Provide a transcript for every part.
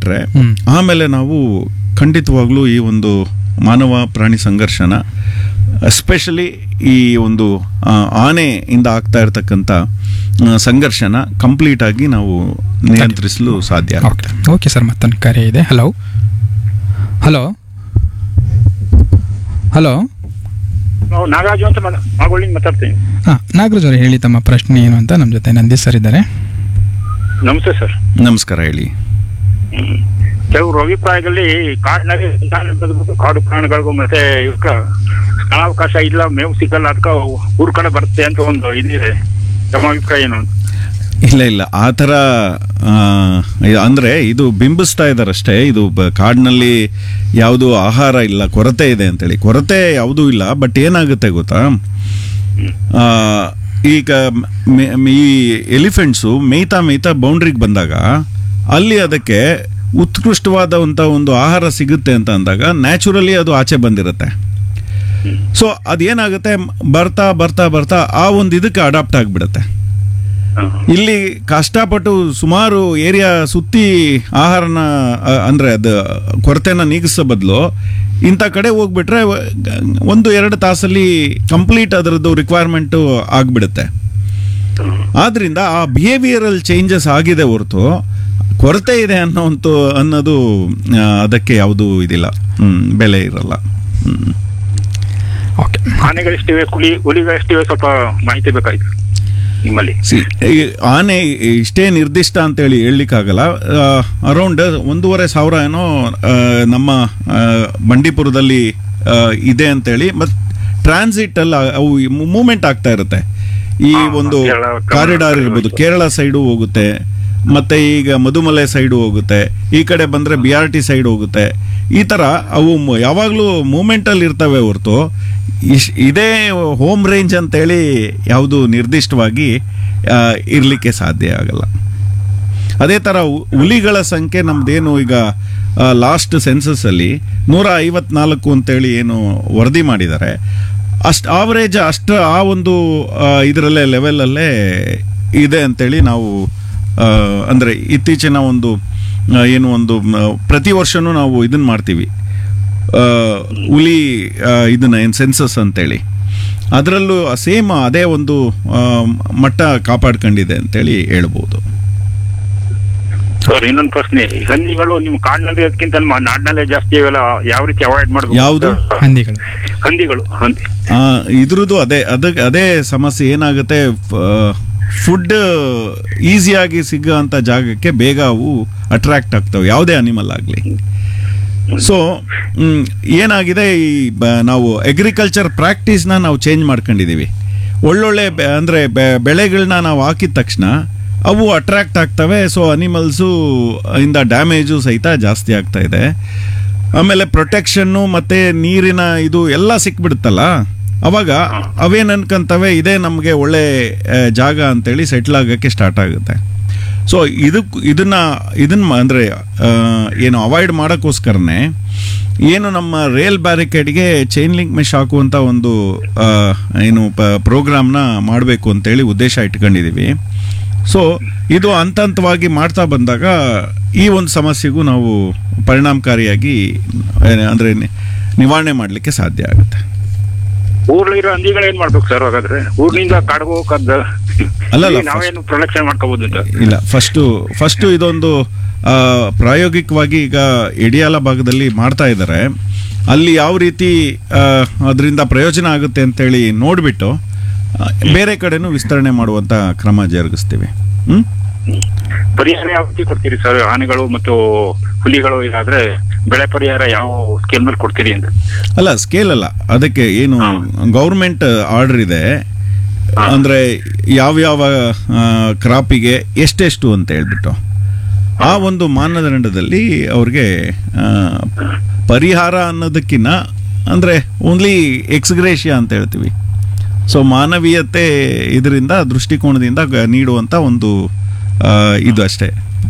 ಬಿಟ್ರೆ ಹ್ಮ್. ಆಮೇಲೆ ನಾವು ಖಂಡಿತವಾಗ್ಲೂ ಈ ಒಂದು ಮಾನವ ಪ್ರಾಣಿ ಸಂಘರ್ಷನ ಎಸ್ಪೆಷಲಿ ಈ ಒಂದು ಆ, ಆನೆಯಿಂದ ಆಗ್ತಾ ಇರತಕ್ಕಂಥ ಆ, ಸಂಘರ್ಷನ ಕಂಪ್ಲೀಟ್ ಆಗಿ ನಾವು ನಿಯಂತ್ರಿಸಲು ಸಾಧ್ಯ ಓಕೆ ಓಕೆ ಸರ್ ಮತ್ತೊಂದು ಕರೆ ಇದೆ ಹಲೋ ಹಲೋ ಹಲೋ ನಾವು ನಾಗರಾಜು ಅಂತ ಮಾಗೋಳಿಂದ ಮಾತಾಡ್ತೀನಿ ಹಾಂ ನಾಗರಾಜ್ ಅವರು ಹೇಳಿ ತಮ್ಮ ಪ್ರಶ್ನೆ ಏನು ಅಂತ ನಮ್ಮ ಜೊತೆ ನಂದೀಶ್ ಸರ್ ಇದ್ದಾರೆ ನಮಸ್ತೆ ಸರ್ ನಮಸ್ಕಾರ ಹೇಳಿ ಕೆಲವರು ಅಭಿಪ್ರಾಯದಲ್ಲಿ ಕಾಡಿನಲ್ಲಿ ಸಂತಾನ ಬೆಳೆದ್ಬಿಟ್ಟು ಕಾಡು ಪ್ರಾಣಿಗಳಿಗೂ ಮತ್ತೆ ಇವಕ್ಕ ಸ್ಥಳಾವಕಾಶ ಇಲ್ಲ ಮೇವು ಸಿಗಲ್ಲ ಅದಕ್ಕೆ ಊರ್ ಕಡೆ ಬರುತ್ತೆ ಅಂತ ಒಂದು ಇದಿದೆ ತಮ್ಮ ಅಭಿಪ್ರಾಯ ಏನು ಅಂತ ಇಲ್ಲ ಇಲ್ಲ ಆ ಥರ ಆ, ಇ- ಅಂದ್ರೆ ಇದು ಬಿಂಬಿಸ್ತಾ ಇದ್ದಾರಷ್ಟೇ ಇದು ಬ- ಕಾಡಿನಲ್ಲಿ ಯಾವುದು ಆಹಾರ ಇಲ್ಲ ಕೊರತೆ ಇದೆ ಅಂತೇಳಿ ಕೊರತೆ ಯಾವುದೂ ಇಲ್ಲ ಬಟ್ ಏನಾಗುತ್ತೆ ಗೊತ್ತಾ ಆ, ಈಗ ಮೆ- ಮೆ- ಈ ಎಲಿಫೆಂಟ್ಸು ಮೇಯ್ತಾ ಮೇಯ್ತಾ ಬೌಂಡ್ರಿಗೆ ಬಂದಾಗ ಅಲ್ಲಿ ಅದಕ್ಕೆ ಉತ್ಕೃಷ್ಟವಾದಂಥ ಒಂದು ಆಹಾರ ಸಿಗುತ್ತೆ ಅಂತ ಅಂದಾಗ ನ್ಯಾಚುರಲಿ ಅದು ಆಚೆ ಬಂದಿರುತ್ತೆ ಸೊ ಅದೇನಾಗುತ್ತೆ ಬರ್ತಾ ಬರ್ತಾ ಬರ್ತಾ ಆ ಒಂದು ಇದಕ್ಕೆ ಅಡಾಪ್ಟ್ ಆಗಿಬಿಡುತ್ತೆ ಹ. ಇಲ್ಲಿ ಕಷ್ಟಪಟ್ಟು ಸುಮಾರು ಏರಿಯಾ ಸುತ್ತಿ ಆಹಾರನ ಅ, ಅಂದ್ರೆ ಅದು ಕೊರತೆನ ನೀಗಿಸೋ ಬದಲು ಇಂಥ ಕಡೆ ಹೋಗ್ಬಿಟ್ರೆ ವ- ಒಂದು ಎರಡು ತಾಸಲ್ಲಿ ಕಂಪ್ಲೀಟ್ ಅದರದ್ದು ರಿಕ್ವೈರ್ಮೆಂಟು ಆಗಿಬಿಡುತ್ತೆ ಆದ್ರಿಂದ ಆ ಬಿಹೇವಿಯರಲ್ ಚೇಂಜಸ್ ಆಗಿದೆ ಹೊರತು ಕೊರತೆ ಇದೆ ಅನ್ನೋಂಥ ಅನ್ನೋದು ಆ, ಅದಕ್ಕೆ ಯಾವುದೂ ಇದಿಲ್ಲ ಹ್ಮ್, ಬೆಲೆ ಇರಲ್ಲ ಹ್ಮ್. ಓಕೆ ಆನೆಗಳೆಷ್ಟಿವೆ ಕುಲಿ ಹುಲಿಗಳೆಷ್ಟಿವೆ ಸ್ವಲ್ಪ ಮಾಹಿತಿ ಬೇಕಾಯ್ತು ನಿಮ್ಮಲ್ಲಿ ಸಿ ಈ ಆನೆ ಇಷ್ಟೇ ನಿರ್ದಿಷ್ಟ ಅಂತೇಳಿ ಹೇಳಲಿಕ್ಕಾಗಲ್ಲ ಅರೌಂಡ್ ಒಂದೂವರೆ ಸಾವಿರ ಏನೋ ಆ, ನಮ್ಮ ಆ, ಬಂಡೀಪುರದಲ್ಲಿ ಆ, ಇದೆ ಅಂತೇಳಿ ಮತ್ತು ಟ್ರಾನ್ಸಿಟ್ ಅಲ್ಲಿ ಅವು ಮೂಮೆಂಟ್ ಆಗ್ತಾ ಇರುತ್ತೆ ಈ ಹಾ, ಒಂದು ಕೇರಳ, ಕರ್ನಾಟಕ ಕಾರಿಡಾರ್ ಇರ್ಬೋದು ಇರ್ಬೋದು. ಕೇರಳ ಸೈಡು ಹೋಗುತ್ತೆ ಮತ್ತೆ ಈಗ ಮಧುಮಲೆ ಸೈಡು ಹೋಗುತ್ತೆ ಈ ಕಡೆ ಬಂದ್ರೆ ಬಿ ಆರ್ ಟಿ ಸೈಡ್ ಹೋಗುತ್ತೆ ಈ ತರ ಅವು ಮ- ಯಾವಾಗ್ಲೂ ಮೂಮೆಂಟ್ ಅಲ್ಲಿ ಇರ್ತವೆ ಹೊರತು ಇಶ್ ಇದೇ ಹೋಮ್ ರೇಂಜ್ ಅಂತೇಳಿ ಯಾವುದು ನಿರ್ದಿಷ್ಟವಾಗಿ ಆ, ಇರ್ಲಿಕ್ಕೆ ಸಾಧ್ಯ ಆಗಲ್ಲ ಅದೇ ಥರ ಹು- ಹುಲಿಗಳ ಸಂಖ್ಯೆ ನಮ್ದೇನು ಈಗ ಲಾಸ್ಟ್ ಸೆನ್ಸಸ್ ಅಲ್ಲಿ ನೂರ ಐವತ್ನಾಲ್ಕು ಅಂತೇಳಿ ಏನು ವರದಿ ಮಾಡಿದ್ದಾರೆ ಅಷ್ಟು ಆವರೇಜ್ ಅಷ್ಟು ಆ ಒಂದು ಇದರಲ್ಲೇ ಲೆವೆಲಲ್ಲೇ ಇದೆ ಅಂತೇಳಿ ನಾವು ಆ, ಅಂದ್ರೆ ಇತ್ತೀಚಿನ ಒಂದು ಆ, ಏನು ಒಂದು ಮ, ಪ್ರತಿ ವರ್ಷನೂ ನಾವು ಇದನ್ನ ಮಾಡ್ತೀವಿ ಆ, ಹುಲಿ ಆ, ಇದನ್ನ ಏನು ಸೆನ್ಸಸ್ ಅಂತೇಳಿ ಅದರಲ್ಲೂ ಸೇಮ್ ಅದೇ ಒಂದು ಆ, ಮಟ್ಟ ಕಾಪಾಡ್ಕೊಂಡಿದೆ ಅಂತೇಳಿ ಹೇಳ್ಬೋದು ಸರ್ ಇನ್ನೊಂದು ಪ್ರಶ್ನೆ ಈ ಹಂದಿಗಳು ನಿಮ್ಮ ಕಾಡಿನಲ್ಲಿ ಅದಕ್ಕಿಂತ ನಮ್ಮ ನಾಡಿನಲ್ಲೇ ಜಾಸ್ತಿ ಇವೆಲ್ಲ ಯಾವ ರೀತಿ ಅವಾಯ್ಡ್ ಮಾಡಬೇಕು ಯಾವ್ದು? ಹಂದಿಗಳು ಹಂದಿಗಳು ಹಂದಿ ಆ, ಇದ್ರದ್ದು ಅದೇ ಅದಕ್ಕೆ ಅದೇ ಸಮಸ್ಯೆ ಏನಾಗುತ್ತೆ ಫುಡ್ ಈಸಿಯಾಗಿ ಸಿಗೋಂಥ ಜಾಗಕ್ಕೆ ಬೇಗ ಅವು ಅಟ್ರಾಕ್ಟ್ ಆಗ್ತವೆ ಯಾವುದೇ ಅನಿಮಲ್ ಆಗಲಿ ಸೊ ಏನಾಗಿದೆ ಈ ಬ- ನಾವು ಅಗ್ರಿಕಲ್ಚರ್ ಪ್ರಾಕ್ಟೀಸ್ನ ನಾವು ಚೇಂಜ್ ಮಾಡ್ಕೊಂಡಿದ್ದೀವಿ ಒಳ್ಳೊಳ್ಳೆ ಬೆ- ಅಂದ್ರೆ ಬೆ- ಬೆಳೆಗಳನ್ನ ನಾವು ಹಾಕಿದ ತಕ್ಷಣ ಅವು ಅಟ್ರಾಕ್ಟ್ ಆಗ್ತವೆ ಸೊ ಅನಿಮಲ್ಸು ಇಂದ ಡ್ಯಾಮೇಜು ಸಹಿತ ಜಾಸ್ತಿ ಆಗ್ತಾ ಇದೆ ಆಮೇಲೆ ಪ್ರೊಟೆಕ್ಷನ್ನು ಮತ್ತೆ ನೀರಿನ ಇದು ಎಲ್ಲ ಸಿಕ್ಬಿಡುತ್ತಲ್ಲ ಅವಾಗ ಅವೇನ್ ಅನ್ಕಂತವೆ ಇದೇ ನಮಗೆ ಒಳ್ಳೆ ಆ, ಜಾಗ ಅಂತೇಳಿ ಸೆಟ್ಲ್ ಆಗಕ್ಕೆ ಸ್ಟಾರ್ಟ್ ಆಗುತ್ತೆ ಸೊ ಇದಕ್ಕೆ ಇದನ್ನ ಇದನ್ನ ಮ- ಅಂದ್ರೆ ಆ, ಏನು ಅವಾಯ್ಡ್ ಮಾಡೋಕ್ಕೋಸ್ಕರನೇ ಏನು ನಮ್ಮ ರೇಲ್ ಬ್ಯಾರಿಕೇಡ್ಗೆ ಚೈನ್ ಲಿಂಕ್ ಮೆಶ್ ಹಾಕುವಂತ ಒಂದು ಆ, ಏನು ಪ್ರೋಗ್ರಾಮ್ನ ಮಾಡಬೇಕು ಅಂತೇಳಿ ಉದ್ದೇಶ ಇಟ್ಕೊಂಡಿದೀವಿ ಸೊ ಇದು ಹಂತ ಹಂತವಾಗಿ ಮಾಡ್ತಾ ಬಂದಾಗ ಈ ಒಂದು ಸಮಸ್ಯೆಗೂ ನಾವು ಪರಿಣಾಮಕಾರಿಯಾಗಿ ಏನ್- ಅಂದ್ರೆ ನಿ- ನಿವಾರಣೆ ಮಾಡಲಿಕ್ಕೆ ಸಾಧ್ಯ ಆಗುತ್ತೆ ಊರ್ಲಿರೋ ಹಂದಿಗಳು ಏನ್ ಮಾಡ್ಬೇಕು ಸರ್ ಹಾಗಾದ್ರೆ ಊರ್ನಿಂದ ಕಾಡ್ಗೆ ಹೋಗಕ್ಕದ ಅಲ್ಲಲ್ಲ, ನಾವೇನು ಪ್ರೊಡಕ್ಷನ್ ಮಾಡ್ಕೋಬಹುದು ಅಂತ ಇಲ್ಲ ಫಸ್ಟು ಫಸ್ಟು ಇದೊಂದು ಆ, ಪ್ರಾಯೋಗಿಕವಾಗಿ ಈಗ ಇಡಿಯಾಲ ಭಾಗದಲ್ಲಿ ಮಾಡ್ತಾ ಇದ್ದಾರೆ ಅಲ್ಲಿ ಯಾವ ರೀತಿ ಅದರಿಂದ ಪ್ರಯೋಜನ ಆಗುತ್ತೆ ಅಂತೇಳಿ ನೋಡಿಬಿಟ್ಟು ಬೇರೆ ಕಡೆನೂ ವಿಸ್ತರಣೆ ಮಾಡುವಂತ ಕ್ರಮ ಜರುಗಿಸ್ತೀವಿ ಹ್ಮ್ ಪರಿಹಾರ ಯಾವ ರೀತಿ ಕೊಡ್ತೀರಿ ಸರ್ ಆನೆಗಳು ಮತ್ತು ಹುಲಿಗಳು ಇದಾದ್ರೆ ಬೆಳೆ ಪರಿಹಾರ ಯಾವ ಸ್ಕೇಲ್ ಮೇಲೆ ಕೊಡ್ತೀರಿ ಅಂತ ಅಲ್ಲ ಸ್ಕೇಲ್ ಅಲ್ಲ ಅದಕ್ಕೆ ಏನು ಗೌರ್ಮೆಂಟ್ ಆರ್ಡರ್ ಇದೆ ಹಾ. ಅಂದ್ರೆ ಯಾವ್ಯಾವ ಕ್ರಾಪಿಗೆ ಎಷ್ಟೆಷ್ಟು ಅಂತ ಹೇಳ್ಬಿಟ್ಟು ಆ ಒಂದು ಮಾನದಂಡದಲ್ಲಿ ಅವ್ರಿಗೆ ಆ, ಪರಿಹಾರ ಅನ್ನೋದಕ್ಕಿಂತ ಅಂದ್ರೆ ಓನ್ಲಿ ಎಕ್ಸ್ಗ್ರೇಷಿಯಾ ಅಂತ ಹೇಳ್ತೀವಿ ಸೊ ಮಾನವೀಯತೆ ಇದರಿಂದ ದೃಷ್ಟಿಕೋನದಿಂದ ಗ- ನೀಡುವಂತ ಒಂದು ಆ, ಇದು ಅಷ್ಟೇ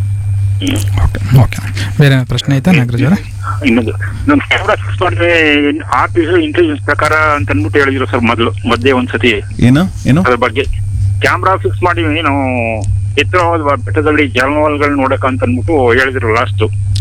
ಓಕೆ ಓಕೆ ಬೇರೆ ಏನಾದ್ರು ಪ್ರಶ್ನೆ ಐತಾ ನಾಗರಾಜ್ ಅವರೇ ಇನ್ನೊಂದು ನಾನು ಕ್ಯಾಮ್ರಾ ಫಿಕ್ಸ್ ಮಾಡಿದ್ರೆ ಆರ್ಟಿಫಿಷಿಯಲ್ ಇಂಟೆಲಿಜೆನ್ಸ್ ಪ್ರಕಾರ ಅಂತ ಅಂದ್ಬಿಟ್ಟು ಹೇಳಿದ್ರು ಸರ್ ಮೊದಲು ಮಧ್ಯೆ ಒಂದ್ಸತಿ ಏನು ಏನು ಅದ್ರ ಬಗ್ಗೆ ಕ್ಯಾಮ್ರಾ ಫಿಕ್ಸ್ ಮಾಡಿ ನಾವು ಎತ್ತರವಾದ ಬೆಟ್ಟದಲ್ಲಿ ಜಾನುವಾರುಗಳು ನೋಡಕ ಅಂತ ಅಂದ್ಬಿಟ್ಟು ಹೇಳಿದ್ರು ಲಾಸ್ಟ್